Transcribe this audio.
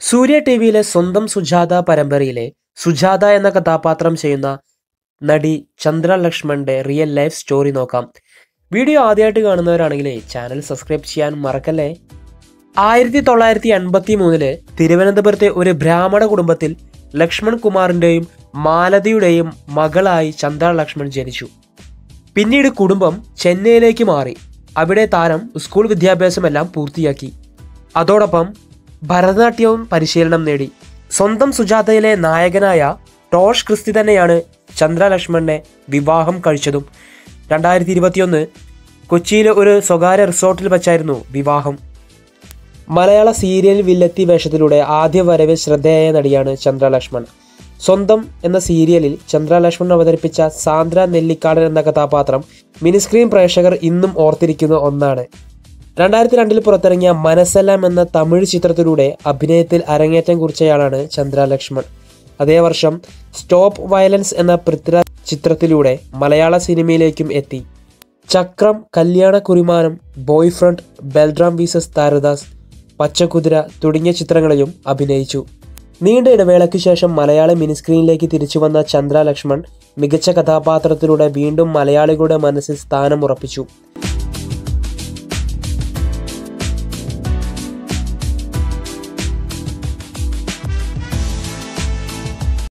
സൂര്യ T വിയിലെ സ്വന്തം സുജാത പരമ്പരയിലെ സുജാത എന്ന കഥാപാത്രം ചെയ്യുന്ന നടി ചന്ദ്ര ലക്ഷ്മണന്റെ റിയൽ ലൈഫ് സ്റ്റോറി നോക്കാം വീഡിയോ ആദ്യമായിട്ട് കാണുന്നവരാണെങ്കിലേ ചാനൽ സബ്സ്ക്രൈബ് ചെയ്യാൻ മറക്കല്ലേ ആയിരത്തി തൊള്ളായിരത്തി എൺപത്തി മൂന്നില് തിരുവനന്തപുരത്തെ ഒരു ബ്രാഹ്മണ കുടുംബത്തിൽ ലക്ഷ്മൺ കുമാറിന്റെയും മാലതിയുടെയും മകളായി ചന്ദ്ര ലക്ഷ്മൺ ജനിച്ചു പിന്നീട് കുടുംബം ചെന്നൈയിലേക്ക് മാറി അവിടെ താരം സ്കൂൾ വിദ്യാഭ്യാസമെല്ലാം പൂർത്തിയാക്കി അതോടൊപ്പം ഭരതനാട്യവും പരിശീലനം നേടി സ്വന്തം സുജാതയിലെ നായകനായ ടോഷ് ക്രിസ്തി തന്നെയാണ് ചന്ദ്ര ലക്ഷ്മണനെ വിവാഹം കഴിച്ചതും രണ്ടായിരത്തി ഇരുപത്തിയൊന്ന് കൊച്ചിയിലെ ഒരു സ്വകാര്യ റിസോർട്ടിൽ വെച്ചായിരുന്നു വിവാഹം മലയാള സീരിയൽ വില്ലത്തി വേഷത്തിലൂടെ ആദ്യ വരവിൽ ശ്രദ്ധേയ നടിയാണ് ചന്ദ്ര ലക്ഷ്മൺ സ്വന്തം എന്ന സീരിയലിൽ ചന്ദ്ര ലക്ഷ്മൺ അവതരിപ്പിച്ച സാന്ദ്ര നെല്ലിക്കാടൻ എന്ന കഥാപാത്രം മിനിസ്ക്രീൻ പ്രേക്ഷകർ ഇന്നും ഓർത്തിരിക്കുന്ന ഒന്നാണ് രണ്ടായിരത്തി രണ്ടിൽ പുറത്തിറങ്ങിയ മനസ്സെല്ലാം എന്ന തമിഴ് ചിത്രത്തിലൂടെ അഭിനയത്തിൽ അരങ്ങേറ്റം കുറിച്ചയാളാണ് ചന്ദ്ര ലക്ഷ്മൺ അതേ വർഷം സ്റ്റോപ്പ് വയലൻസ് എന്ന പൃഥ്വിരാജ് ചിത്രത്തിലൂടെ മലയാള സിനിമയിലേക്കും എത്തി Chakram Kalyana Kurimanam boyfriend Balram versus Tharadas Pachakuthira തുടങ്ങിയ ചിത്രങ്ങളിലും അഭിനയിച്ചു നീണ്ട ഇടവേളയ്ക്ക് ശേഷം മലയാള മിനിസ്ക്രീനിലേക്ക് തിരിച്ചു വന്ന ചന്ദ്ര ലക്ഷ്മൺ മികച്ച കഥാപാത്രത്തിലൂടെ വീണ്ടും മലയാളികളുടെ മനസ്സിൽ സ്ഥാനം ഉറപ്പിച്ചു